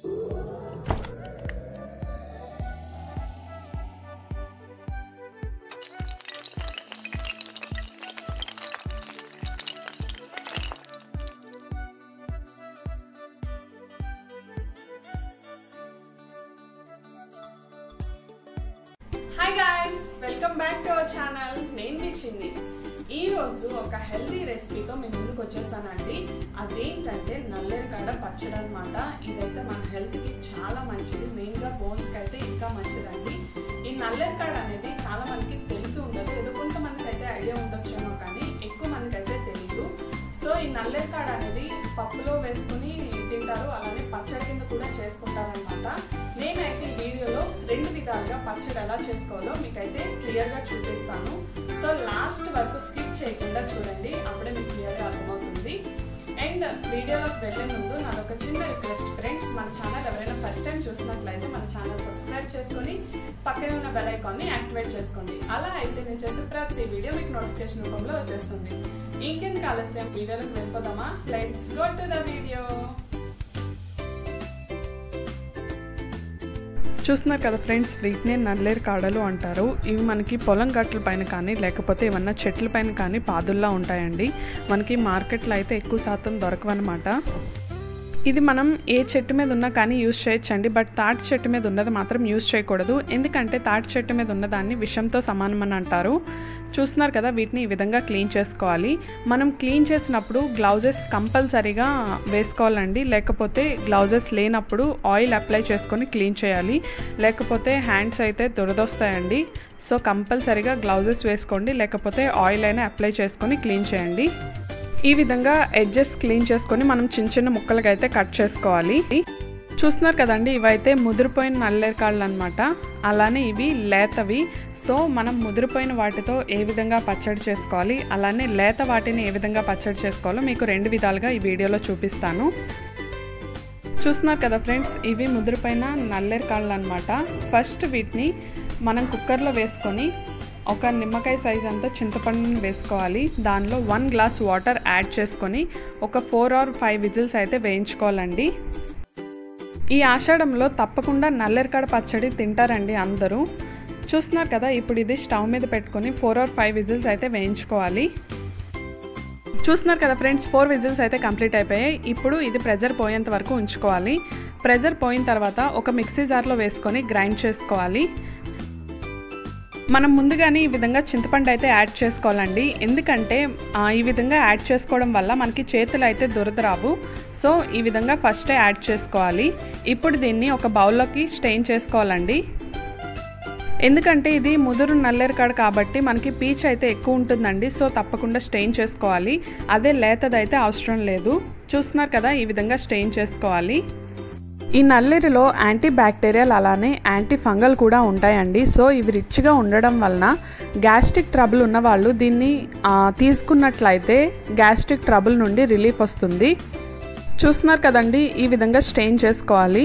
hi guys welcome back to our channel నేను మీ చిన్ని ఈ రోజు ఒక హెల్దీ రెసిపీతో మీ ముందుకు వచ్చేసానండి అదేంటంటే నల్లేరుకాడ పచ్చడి అనమాట ఇదైతే మన హెల్త్కి చాలా మంచిది మెయిన్గా బోన్స్కి అయితే ఇంకా మంచిదండి ఈ నల్లేరుకాడ అనేది చాలా మందికి తెలిసి ఉండదు ఏదో కొంతమందికి అయితే ఐడియా ఉండొచ్చేమో కానీ ఎక్కువ మందికి అయితే తెలియదు సో ఈ నల్లేరుకాడ అనేది పప్పులో వేసుకుని తింటారు అలానే పచ్చడి కింద కూడా చేసుకుంటారనమాట నేనైతే ఈ వీడియోలో రెండు విధాలుగా పచ్చడి ఎలా చేసుకోవాలో మీకైతే క్లియర్గా చూపిస్తాను సో లాస్ట్ వరకు స్కిప్ చేయకుండా చూడండి అప్పుడే మీకు క్లియర్గా అర్థమవుతుంది అండ్ వీడియోలోకి వెళ్ళే ముందు నాదొక చిన్న రిక్వెస్ట్ ఫ్రెండ్స్ మన ఛానల్ ఎవరైనా ఫస్ట్ టైం చూసినట్లయితే మన ఛానల్ సబ్స్క్రైబ్ చేసుకొని పక్కనే ఉన్న బెల్ ఐకాన్ని యాక్టివేట్ చేసుకోండి అలా అయితే నేను చేసే ప్రతి వీడియో మీకు నోటిఫికేషన్ రూపంలో వచ్చేస్తుంది ఇంకెందుకు ఆలస్యం వీడియోలోకి వెళ్ళిపోదామా let's go to the video చూస్తున్నారు కదా ఫ్రెండ్స్ వీటిని నల్లేరు కాడలు అంటారు ఇవి మనకి పొలం గట్ల పైన కానీ లేకపోతే ఏమన్నా చెట్ల పైన కానీ పాదుల్లా ఉంటాయండి మనకి మార్కెట్లో అయితే ఎక్కువ శాతం దొరకవన్నమాట ఇది మనం ఏ చెట్టు మీద ఉన్నా కానీ యూస్ చేయొచ్చండి బట్ తాటి చెట్టు మీద ఉన్నది మాత్రం యూస్ చేయకూడదు ఎందుకంటే తాటి చెట్టు మీద ఉన్నదాన్ని విషంతో సమానమని అంటారు చూస్తున్నారు కదా వీటిని ఈ విధంగా క్లీన్ చేసుకోవాలి మనం క్లీన్ చేసినప్పుడు గ్లౌజెస్ కంపల్సరీగా వేసుకోవాలండి లేకపోతే గ్లౌజెస్ లేనప్పుడు ఆయిల్ అప్లై చేసుకొని క్లీన్ చేయాలి లేకపోతే హ్యాండ్స్ అయితే దురదొస్తాయండి సో కంపల్సరీగా గ్లౌజెస్ వేసుకోండి లేకపోతే ఆయిల్ అయినా అప్లై చేసుకొని క్లీన్ చేయండి ఈ విధంగా ఎడ్జెస్ క్లీన్ చేసుకొని మనం చిన్న చిన్న ముక్కలుగా అయితే కట్ చేసుకోవాలి చూస్తున్నారు కదండి ఇవైతే ముదిరిపోయిన నల్లేరకాళ్ళు అనమాట అలానే ఇవి లేతవి సో మనం ముదిరిపోయిన వాటితో ఏ విధంగా పచ్చడి చేసుకోవాలి అలానే లేత వాటిని ఏ విధంగా పచ్చడి చేసుకోవాలో మీకు రెండు విధాలుగా ఈ వీడియోలో చూపిస్తాను చూస్తున్నారు కదా ఫ్రెండ్స్ ఇవి ముదిరిపోయిన నల్లేరకాళ్ళు అనమాట ఫస్ట్ వీటిని మనం కుక్కర్లో వేసుకొని ఒక నిమ్మకాయ సైజ్ అంతా చింతపండుని వేసుకోవాలి దానిలో వన్ గ్లాస్ వాటర్ యాడ్ చేసుకొని ఒక ఫోర్ ఆర్ ఫైవ్ విజిల్స్ అయితే వేయించుకోవాలండి ఈ ఆషాఢంలో తప్పకుండా నల్లెరకాడ పచ్చడి తింటారండి అందరూ చూస్తున్నారు కదా ఇప్పుడు ఇది స్టవ్ మీద పెట్టుకొని ఫోర్ ఆర్ ఫైవ్ విజిల్స్ అయితే వేయించుకోవాలి చూస్తున్నారు కదా ఫ్రెండ్స్ ఫోర్ విజిల్స్ అయితే కంప్లీట్ అయిపోయాయి ఇప్పుడు ఇది ప్రెజర్ పోయేంత వరకు ఉంచుకోవాలి ప్రెజర్ పోయిన తర్వాత ఒక మిక్సీ జార్లో వేసుకొని గ్రైండ్ చేసుకోవాలి మనం ముందుగానే ఈ విధంగా చింతపండు అయితే యాడ్ చేసుకోవాలండి ఎందుకంటే ఈ విధంగా యాడ్ చేసుకోవడం వల్ల మనకి చేతులు అయితే దురద రావు సో ఈ విధంగా ఫస్టే యాడ్ చేసుకోవాలి ఇప్పుడు దీన్ని ఒక బౌల్లోకి స్టెయిన్ చేసుకోవాలండి ఎందుకంటే ఇది ముదురు నల్లేరుకాడ కాబట్టి మనకి పీచ్ అయితే ఎక్కువ ఉంటుందండి సో తప్పకుండా స్టెయిన్ చేసుకోవాలి అదే లేతదైతే అవసరం లేదు చూస్తున్నారు కదా ఈ విధంగా స్టెయిన్ చేసుకోవాలి ఈ నల్లేరులో యాంటీ బ్యాక్టీరియల్ అలానే యాంటీ ఫంగల్ కూడా ఉంటాయండి సో ఇవి రిచ్గా ఉండడం వలన గ్యాస్ట్రిక్ ట్రబుల్ ఉన్న వాళ్ళు దీన్ని తీసుకున్నట్లయితే గ్యాస్ట్రిక్ ట్రబుల్ నుండి రిలీఫ్ వస్తుంది చూస్తున్నారు కదండి ఈ విధంగా స్టెయిన్ చేసుకోవాలి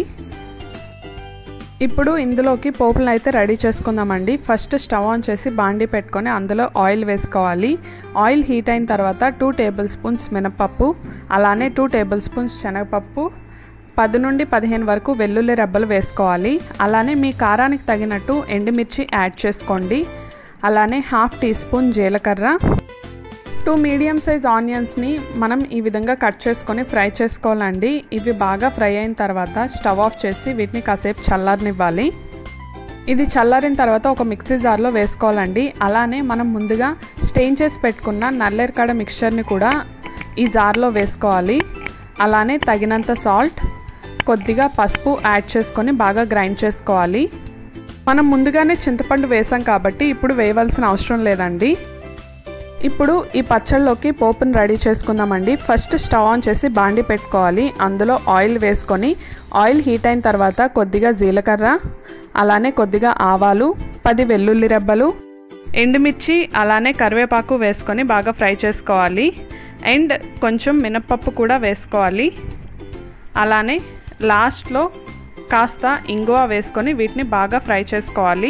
ఇప్పుడు ఇందులోకి పోపులను అయితే రెడీ చేసుకుందామండి ఫస్ట్ స్టవ్ ఆన్ చేసి బాండీ పెట్టుకొని అందులో ఆయిల్ వేసుకోవాలి ఆయిల్ హీట్ అయిన తర్వాత టూ టేబుల్ స్పూన్స్ మినపప్పు అలానే టూ టేబుల్ స్పూన్స్ శనగపప్పు పది నుండి పదిహేను వరకు వెల్లుల్లి రెబ్బలు వేసుకోవాలి అలానే మీ కారానికి తగినట్టు ఎండుమిర్చి యాడ్ చేసుకోండి అలానే హాఫ్ టీ స్పూన్ జీలకర్ర టూ మీడియం సైజ్ ఆనియన్స్ని మనం ఈ విధంగా కట్ చేసుకొని ఫ్రై చేసుకోవాలండి ఇవి బాగా ఫ్రై అయిన తర్వాత స్టవ్ ఆఫ్ చేసి వీటిని కాసేపు చల్లారనివ్వాలి ఇది చల్లారిన తర్వాత ఒక మిక్సీ జార్లో వేసుకోవాలండి అలానే మనం ముందుగా స్టెయిన్ చేసి పెట్టుకున్న నల్లేరుకాడ మిక్చర్ని కూడా ఈ జార్లో వేసుకోవాలి అలానే తగినంత సాల్ట్ కొద్దిగా పసుపు యాడ్ చేసుకొని బాగా గ్రైండ్ చేసుకోవాలి మనం ముందుగానే చింతపండు వేసాం కాబట్టి ఇప్పుడు వేయవలసిన అవసరం లేదండి ఇప్పుడు ఈ పచ్చళ్ళలోకి పోపుని రెడీ చేసుకుందామండి ఫస్ట్ స్టవ్ ఆన్ చేసి బాండి పెట్టుకోవాలి అందులో ఆయిల్ వేసుకొని ఆయిల్ హీట్ అయిన తర్వాత కొద్దిగా జీలకర్ర అలానే కొద్దిగా ఆవాలు పది వెల్లుల్లి రెబ్బలు ఎండుమిర్చి అలానే కరివేపాకు వేసుకొని బాగా ఫ్రై చేసుకోవాలి అండ్ కొంచెం మినప్పప్పు కూడా వేసుకోవాలి అలానే లాస్ట్లో కాస్త ఇంగువ వేసుకొని వీటిని బాగా ఫ్రై చేసుకోవాలి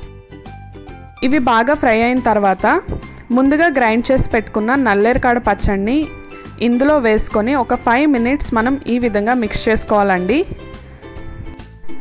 ఇవి బాగా ఫ్రై అయిన తర్వాత ముందుగా గ్రైండ్ చేసి పెట్టుకున్న నల్లేరుకాడ పచ్చడిని ఇందులో వేసుకొని ఒక ఫైవ్ మినిట్స్ మనం ఈ విధంగా మిక్స్ చేసుకోవాలండి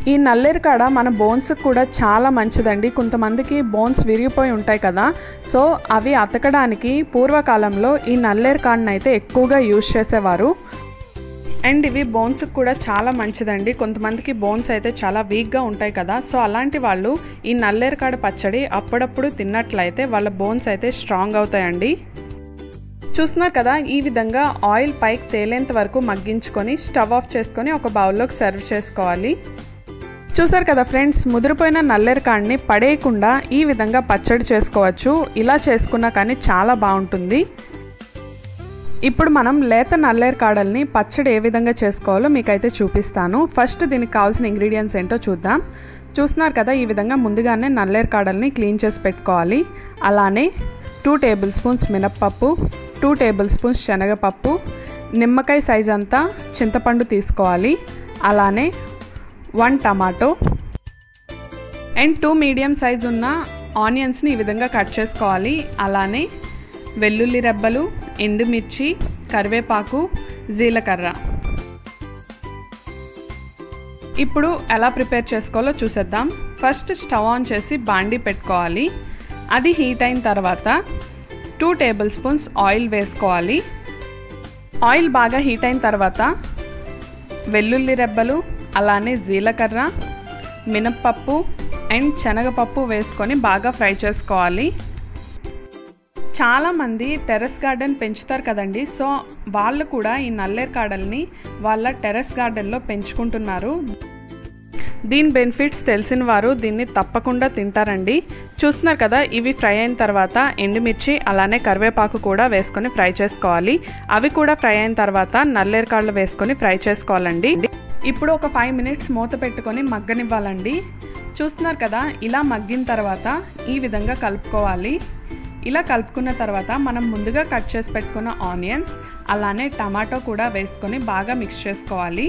ఈ నల్లేరుకాడ మన బోన్స్ కూడా చాలా మంచిదండి కొంతమందికి బోన్స్ విరిగిపోయి ఉంటాయి కదా సో అవి అతకడానికి పూర్వకాలంలో ఈ నల్లేరుకాడను అయితే ఎక్కువగా యూజ్ చేసేవారు అండ్ ఇవి బోన్స్కి కూడా చాలా మంచిదండి కొంతమందికి బోన్స్ అయితే చాలా వీక్గా ఉంటాయి కదా సో అలాంటి వాళ్ళు ఈ నల్లేరుకాడ పచ్చడి అప్పుడప్పుడు తిన్నట్లయితే వాళ్ళ బోన్స్ అయితే స్ట్రాంగ్ అవుతాయండి చూస్తున్నారు కదా ఈ విధంగా ఆయిల్ పైకి తేలేంత వరకు మగ్గించుకొని స్టవ్ ఆఫ్ చేసుకొని ఒక బౌల్లోకి సర్వ్ చేసుకోవాలి చూసారు కదా ఫ్రెండ్స్ ముదిరిపోయిన నల్లేరుకాడిని పడేయకుండా ఈ విధంగా పచ్చడి చేసుకోవచ్చు ఇలా చేసుకున్నా కానీ చాలా బాగుంటుంది ఇప్పుడు మనం లేత నల్లేరు కాడల్ని పచ్చడి ఏ విధంగా చేసుకోవాలో మీకైతే చూపిస్తాను ఫస్ట్ దీనికి కావాల్సిన ఇంగ్రీడియంట్స్ ఏంటో చూద్దాం చూస్తున్నారు కదా ఈ విధంగా ముందుగానే నల్లేరు కాడల్ని క్లీన్ చేసి పెట్టుకోవాలి అలానే టూ టేబుల్ స్పూన్స్ మినప్పప్పు టూ టేబుల్ స్పూన్స్ శనగపప్పు నిమ్మకాయ సైజ్ అంతా చింతపండు తీసుకోవాలి అలానే one tomato and two medium size ఉన్న ఆనియన్స్ని ఈ విధంగా కట్ చేసుకోవాలి అలానే వెల్లుల్లి రెబ్బలు ఎండుమిర్చి కరివేపాకు జీలకర్ర ఇప్పుడు ఎలా ప్రిపేర్ చేసుకోవాలో చూసేద్దాం ఫస్ట్ స్టవ్ ఆన్ చేసి బాండీ పెట్టుకోవాలి అది హీట్ అయిన తర్వాత టూ టేబుల్ స్పూన్స్ ఆయిల్ వేసుకోవాలి ఆయిల్ బాగా హీట్ అయిన తర్వాత వెల్లుల్లి రెబ్బలు అలానే జీలకర్ర మినప్పప్పు అండ్ శనగపప్పు వేసుకొని బాగా ఫ్రై చేసుకోవాలి చాలామంది టెర్రస్ గార్డెన్ పెంచుతారు కదండి సో వాళ్ళు కూడా ఈ నల్లేరు కాడల్ని వాళ్ళ టెర్రస్ గార్డెన్లో పెంచుకుంటున్నారు దీని బెనిఫిట్స్ తెలిసిన వారు దీన్ని తప్పకుండా తింటారండి చూస్తున్నారు కదా ఇవి ఫ్రై అయిన తర్వాత ఎండుమిర్చి అలానే కరివేపాకు కూడా వేసుకొని ఫ్రై చేసుకోవాలి అవి కూడా ఫ్రై అయిన తర్వాత నల్లేరు కాళ్ళు వేసుకొని ఫ్రై చేసుకోవాలండి ఇప్పుడు ఒక ఫైవ్ మినిట్స్ మూత పెట్టుకొని మగ్గనివ్వాలండి చూస్తున్నారు కదా ఇలా మగ్గిన తర్వాత ఈ విధంగా కలుపుకోవాలి ఇలా కలుపుకున్న తర్వాత మనం ముందుగా కట్ చేసి పెట్టుకున్న ఆనియన్స్ అలానే టమాటో కూడా వేసుకొని బాగా మిక్స్ చేసుకోవాలి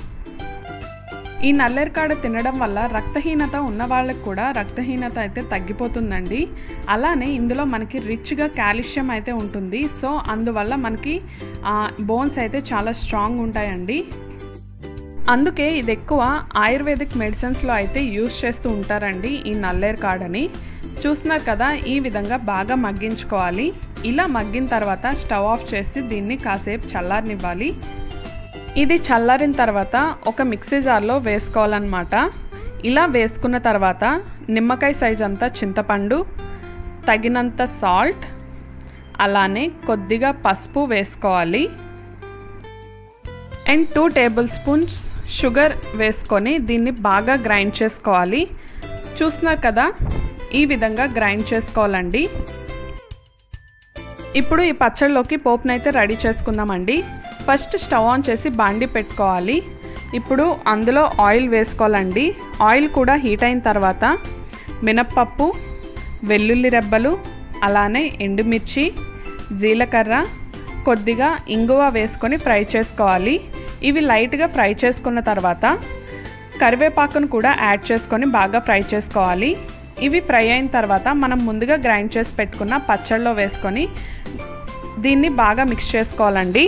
ఈ నల్లేరుకాడ తినడం వల్ల రక్తహీనత ఉన్న వాళ్ళకి కూడా రక్తహీనత అయితే తగ్గిపోతుందండి అలానే ఇందులో మనకి రిచ్గా కాల్షియం అయితే ఉంటుంది సో అందువల్ల మనకి బోన్స్ అయితే చాలా స్ట్రాంగ్ ఉంటాయండి అందుకే ఇది ఎక్కువ ఆయుర్వేదిక్ మెడిసిన్స్లో అయితే యూస్ చేస్తూ ఉంటారండి ఈ నల్లేరు కాడని చూస్తున్నారు కదా ఈ విధంగా బాగా మగ్గించుకోవాలి ఇలా మగ్గిన తర్వాత స్టవ్ ఆఫ్ చేసి దీన్ని కాసేపు చల్లారనివ్వాలి ఇది చల్లారిన తర్వాత ఒక మిక్సీ జార్లో వేసుకోవాలన్నమాట ఇలా వేసుకున్న తర్వాత నిమ్మకాయ సైజ్ అంతా చింతపండు తగినంత సాల్ట్ అలానే కొద్దిగా పసుపు వేసుకోవాలి and two tablespoons sugar వేసుకొని దీన్ని బాగా గ్రైండ్ చేసుకోవాలి చూస్తున్నారు కదా ఈ విధంగా గ్రైండ్ చేసుకోవాలండి ఇప్పుడు ఈ పచ్చడిలోకి పోపునైతే రెడీ చేసుకుందామండి ఫస్ట్ స్టవ్ ఆన్ చేసి బాండి పెట్టుకోవాలి ఇప్పుడు అందులో ఆయిల్ వేసుకోవాలండి ఆయిల్ కూడా హీట్ అయిన తర్వాత మినప్పప్పు వెల్లుల్లి రెబ్బలు అలానే ఎండుమిర్చి జీలకర్ర కొద్దిగా ఇంగువ వేసుకొని ఫ్రై చేసుకోవాలి ఇవి లైట్గా ఫ్రై చేసుకున్న తర్వాత కరివేపాకును కూడా యాడ్ చేసుకొని బాగా ఫ్రై చేసుకోవాలి ఇవి ఫ్రై అయిన తర్వాత మనం ముందుగా గ్రైండ్ చేసి పెట్టుకున్న పచ్చళ్ళలో వేసుకొని దీన్ని బాగా మిక్స్ చేసుకోవాలండి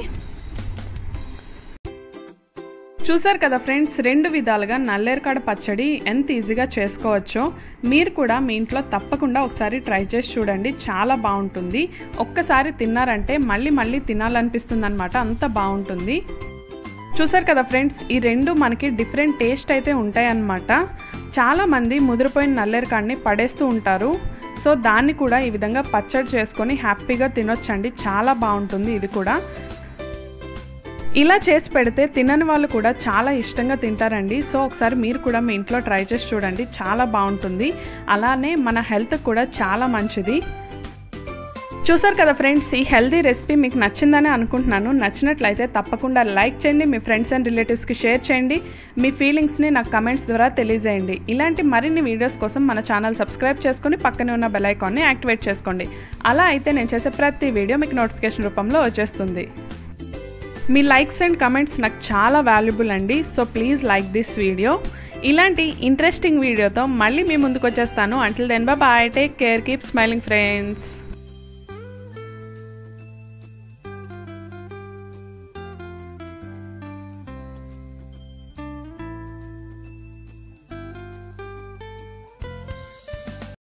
చూసారు కదా ఫ్రెండ్స్ రెండు విధాలుగా నల్లేరుకాడ పచ్చడి ఎంత ఈజీగా చేసుకోవచ్చో మీరు కూడా మీ ఇంట్లో తప్పకుండా ఒకసారి ట్రై చేసి చూడండి చాలా బాగుంటుంది ఒక్కసారి తిన్నారంటే మళ్ళీ మళ్ళీ తినాలనిపిస్తుంది అనమాట అంత బాగుంటుంది చూసారు కదా ఫ్రెండ్స్ ఈ రెండు మనకి డిఫరెంట్ టేస్ట్ అయితే ఉంటాయన్నమాట చాలామంది ముదిరిపోయిన నల్లేరుకాడిని పడేస్తూ ఉంటారు సో దాన్ని కూడా ఈ విధంగా పచ్చడి చేసుకొని హ్యాపీగా తినొచ్చండి చాలా బాగుంటుంది ఇది కూడా ఇలా చేసి పెడితే తినని వాళ్ళు కూడా చాలా ఇష్టంగా తింటారండి సో ఒకసారి మీరు కూడా మీ ఇంట్లో ట్రై చేసి చూడండి చాలా బాగుంటుంది అలానే మన హెల్త్ కూడా చాలా మంచిది చూసారు కదా ఫ్రెండ్స్ ఈ హెల్దీ రెసిపీ మీకు నచ్చిందని అనుకుంటున్నాను నచ్చినట్లయితే తప్పకుండా లైక్ చేయండి మీ ఫ్రెండ్స్ అండ్ రిలేటివ్స్కి షేర్ చేయండి మీ ఫీలింగ్స్ని నాకు కమెంట్స్ ద్వారా తెలియజేయండి ఇలాంటి మరిన్ని వీడియోస్ కోసం మన ఛానల్ సబ్స్క్రైబ్ చేసుకొని పక్కనే ఉన్న బెల్ ఐకాన్ని యాక్టివేట్ చేసుకోండి అలా అయితే నేను చేసే ప్రతి వీడియో మీకు నోటిఫికేషన్ రూపంలో వచ్చేస్తుంది మీ లైక్స్ అండ్ కమెంట్స్ నాకు చాలా వాల్యుబుల్ అండి so please like this video ఇలాంటి ఇంట్రెస్టింగ్ వీడియోతో మళ్ళీ మీ ముందుకు వచ్చేస్తాను until then bye take care keep smiling friends